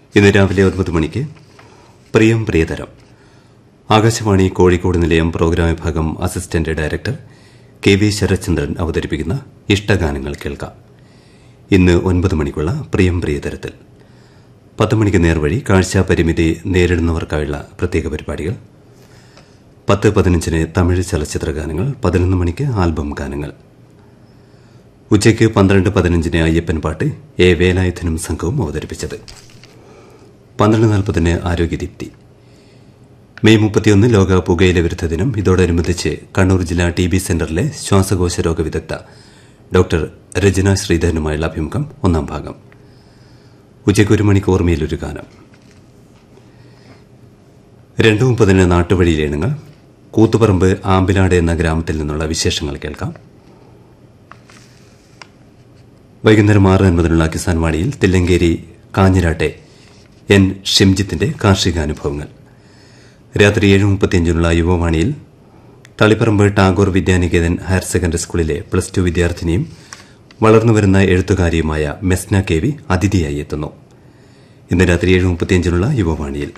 ഇന്ന് രാവിലെ ഒൻപത് മണിക്ക് പ്രിയം പ്രിയതരം ആകാശവാണി കോഴിക്കോട് നിലയം പ്രോഗ്രാം വിഭാഗം assistant director K V Sarathchandran അവതരിപ്പിക്കുന്ന ഇഷ്ടഗാനങ്ങൾ കേൾക്കാം ഇന്ന് ഒൻപത് മണിക്കുള്ള പ്രിയം പ്രിയതരത്തിൽ പത്ത് മണിക്ക് നേർവഴി കാഴ്ചാ പരിമിതി നേരിടുന്നവർക്കായുള്ള പ്രത്യേക പരിപാടികൾ പത്ത് പതിനഞ്ചിന് തമിഴ് ചലച്ചിത്ര ഗാനങ്ങൾ പതിനൊന്ന് മണിക്ക് ആൽബം ഗാനങ്ങൾ ഉച്ചയ്ക്ക് പന്ത്രണ്ട് പതിനഞ്ചിന് അയ്യപ്പൻ പാട്ട് എ വേലായുധനും സംഘവും അവതരിപ്പിച്ചത് പന്ത്രണ്ട് നാൽപ്പതിന് ആരോഗ്യദീപ്തി മെയ് മുപ്പത്തിയൊന്ന് ലോക പുകയില വിരുദ്ധ ദിനം ഇതോടനുബന്ധിച്ച് കണ്ണൂർ ജില്ലാ ടി ബി സെന്ററിലെ ശ്വാസകോശ രോഗ വിദഗ്ധ ഡോക്ടർ രജന ശ്രീധരനുമായുള്ള അഭിമുഖം ഒന്നാം ഭാഗം ഉച്ചയ്ക്ക് ഒരു മണിക്ക് ഓർമ്മയിലൊരു ഗാനം രണ്ടു മുപ്പതിന് നാട്ടുവഴിയിലേണുങ്ങൾ കൂത്തുപറമ്പ് ആമ്പിലാട് എന്ന ഗ്രാമത്തിൽ നിന്നുള്ള വിശേഷങ്ങൾ കേൾക്കാം വൈകുന്നേരം ആറ് അൻപതിനുള്ള കിസാൻ വാണിയിൽ തില്ലങ്കേരി കാഞ്ഞിരാട്ടെ എൻ ഷിംജിത്തിന്റെ കാർഷികാനുഭവങ്ങൾ രാത്രി ഏഴ് മുപ്പത്തിയഞ്ചിനുള്ള യുവവാണിയിൽ തളിപ്പറമ്പ് ടാഗോർ വിദ്യാനികേതൻ ഹയർ സെക്കൻഡറി സ്കൂളിലെ പ്ലസ് ടു വിദ്യാർത്ഥിനിയും വളർന്നുവരുന്ന എഴുത്തുകാരിയുമായ മെസ്ന കെ വി അതിഥിയായി എത്തുന്നു ഇന്ന് രാത്രി ഏഴ് മുപ്പത്തിയഞ്ചിനുള്ള യുവവാണിയിൽ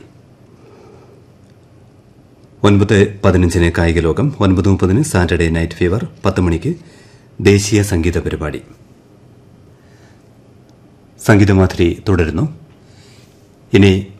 ഒൻപത് പതിനഞ്ചിന് കായിക ലോകം ഒൻപത് മുപ്പതിന് സാറ്റർഡേ നൈറ്റ് ഫീവർ പത്ത് മണിക്ക് ദേശീയ സംഗീത പരിപാടി സംഗീതമാധുരി തുടരുന്നു ഇനി